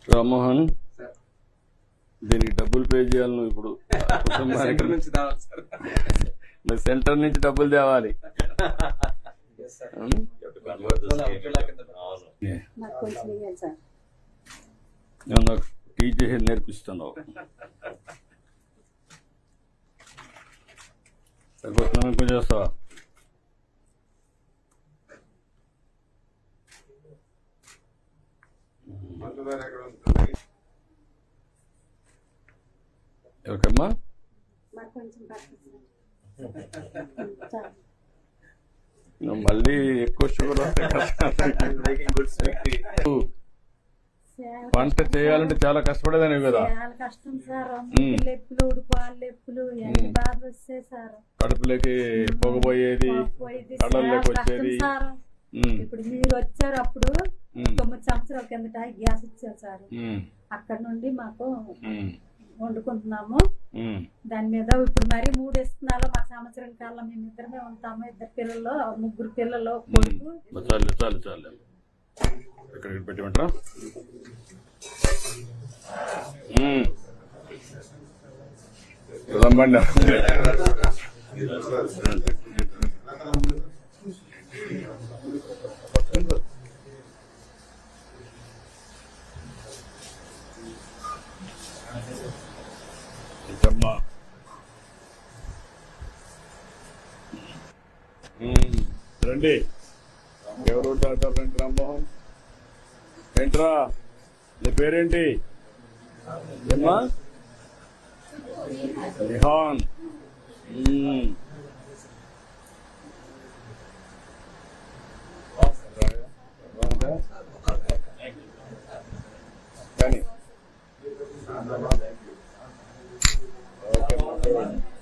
రామ్మోహన్ దీనికి డబ్బులు పే చేయాలి నువ్వు ఇప్పుడు కుటుంబానికి సెంటర్ నుంచి రావాలి సార్ మరి సెంటర్ నుంచి డబ్బులు తేవాలి Yes, sir. ఉం? అలా ఒకేలా కింద ఏ, నాకు కొంచెం ఇవ్వాలి సార్ నేను నాకు టీచ్ చేసి నేర్పిస్తున్నావు సరిపోతున్నాను కొంచెం చేస్తావా ఎవరికమ్మా మాకు కొంచెం పడుతుంది సార్ నువ్వు మళ్ళీ ఎక్కువ షుగర్ వస్తే కష్టం. Making good sweet. సేవ వంట చేయాలంటే చాలా కష్టపడేదానివి కదా చాలా కష్టం సార్ ముక్కులు ఎప్పులు ఉడిపాలు ఎప్పులు ఎన్ని బాధలు వస్తాయి సార్ కడుపులోకి పొగబోయేది పోయేది కళ్ళల్లోకి చాలా కష్టం వచ్చేది సార్ ఉమ్, ఇప్పుడు మీరు వచ్చారు అప్పుడు ఉమ్, తొమ్మిది సంవత్సరాల కిందట గ్యాస్ ఇచ్చారు సార్ ఉమ్, అక్కడ నుండి మాకు ఉమ్, వండుకుంటున్నాము ఉమ్. దాని మీద ఇప్పుడు మరి మూడు ఇస్తున్నాలో మా సంవత్సరం కాలం మేము ఇద్దరమే ఉంటాము ఇద్దరు పిల్లలు ముగ్గురు పిల్లలు కొడుకు ఉమ్. చాలు చాలు చాలు ఎక్కడికి పెట్టమంటారా ఉమ్. రమ్మండి ఇదమ్మా. ఉమ్. రండి ఎవరు డాక్టర్ రండి రామ్మోహన్ ఏంట్రా నీ పేరేంటి ఏమ్మా నిహాన్ మ్మ్. బాగుందా? కానీ ఓకే